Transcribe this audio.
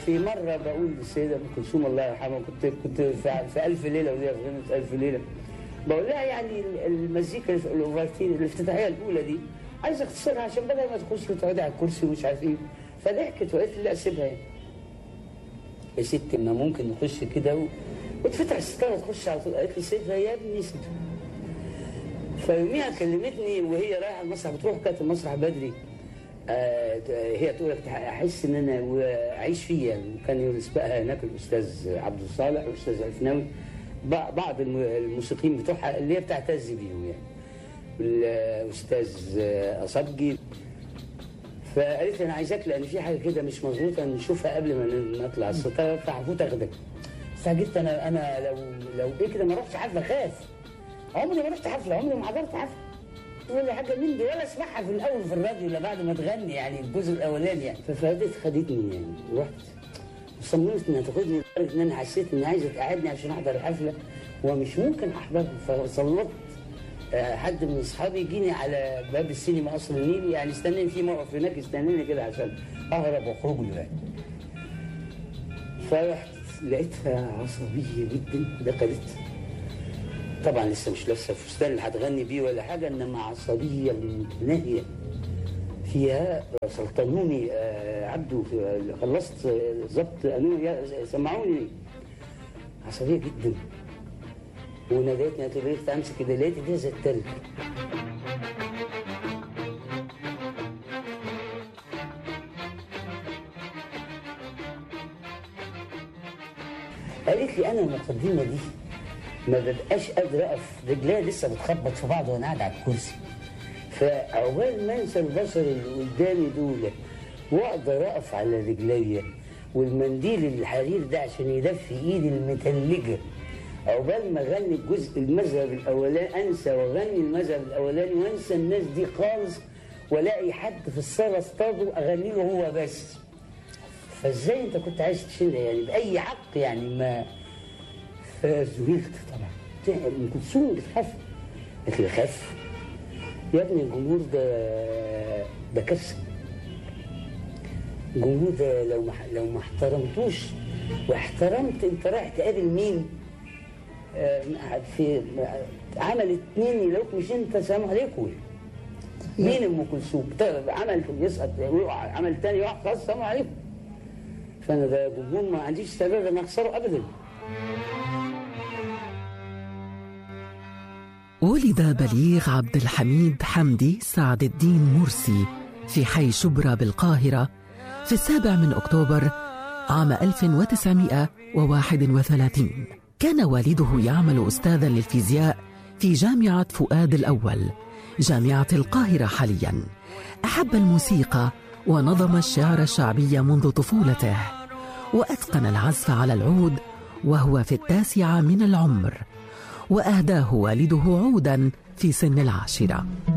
في مره بقول للسيده ام كلثوم الله يرحمها كنت كنت في, في الف ليله وليله في غنى الف ليله بقول لها يعني المزيكا الاوفرتين الافتتاحيه الاولى دي عايز اختصرها عشان بدل ما تخش وتقعدي على الكرسي ومش عارف ايه فضحكت وقالت لي لا سيبها يعني يا ست ما ممكن نخش كده و... وتفتح الستاره تخش على طول قالت لي سيبها يا ابني سيبها فيوميها كلمتني وهي رايحه المسرح بتروح كانت المسرح بدري آه هي تقول لك احس ان انا اعيش فيه يعني كان يسبقها هناك الاستاذ عبد الصالح والاستاذ الفناوي بعض الموسيقيين بتوعها اللي هي بتعتز بيهم يعني الاستاذ اصبجي فقالت لي انا عايزاك لان في حاجه كده مش مظبوطه نشوفها قبل ما نطلع الستاره فهفوت اخدك استعجبت انا انا لو لو ايه كده ما رحتش حفله خاف عمري ما رحت حفله عمري ما حضرت حفله تقول لي حاجه من دي ولا اسمعها في الاول في الراديو الا بعد ما تغني يعني الجزء الاولاني يعني ففادت خدتني يعني رحت صممت انها تاخدني لدرجه ان انا حسيت ان عايزه تقعدني عشان احضر الحفله ومش ممكن احضرها فصلت حد من اصحابي يجيني على باب السينما قصر النيل يعني استناني في موقف هناك استناني كده عشان اهرب واخرج له يعني فرحت لقيتها عصبيه جدا دخلت طبعا لسه مش لابسه الفستان اللي هتغني بيه ولا حاجه انما عصبيه متناهيه فيها سلطنوني عبده خلصت ظبط قالوا سمعوني عصبيه جدا وناديتني قالت لي امسك كده لقيت ايديها زي التلج قالت لي انا المقدمه دي ما ببقاش قادر اقف رجليا لسه بتخبط في بعض وانا قاعد على الكرسي فعقبال ما انسى البشر اللي قدامي دول واقدر اقف على رجليا والمنديل الحرير ده عشان يدفي ايدي المتلجه عقبال ما اغني الجزء المذهب الاولاني انسى واغني المذهب الاولاني وانسى الناس دي خالص والاقي حد في الصاله اصطاده اغني له هو بس فازاي انت كنت عايز تشيلها يعني باي حق يعني ما فزهقت طبعا ام كلثوم بتخاف قالت لي خاف يا ابني الجمهور ده ده كارثه الجمهور ده لو ما لو ما احترمتوش واحترمت انت رايح تقابل مين؟ في عمل اتنين يلاقوك مش انت سلام عليكم مين ام كلثوم عمل يسقط يقع عمل تاني يقع خلاص سلام عليكم فانا ده جمهور ما عنديش استعداد ان اخسره ابدا ولد بليغ عبد الحميد حمدي سعد الدين مرسي في حي شبرا بالقاهرة في السابع من أكتوبر عام 1931 كان والده يعمل أستاذا للفيزياء في جامعة فؤاد الأول جامعة القاهرة حاليا أحب الموسيقى ونظم الشعر الشعبي منذ طفولته وأتقن العزف على العود وهو في التاسعة من العمر وأهداه والده عودا في سن العاشرة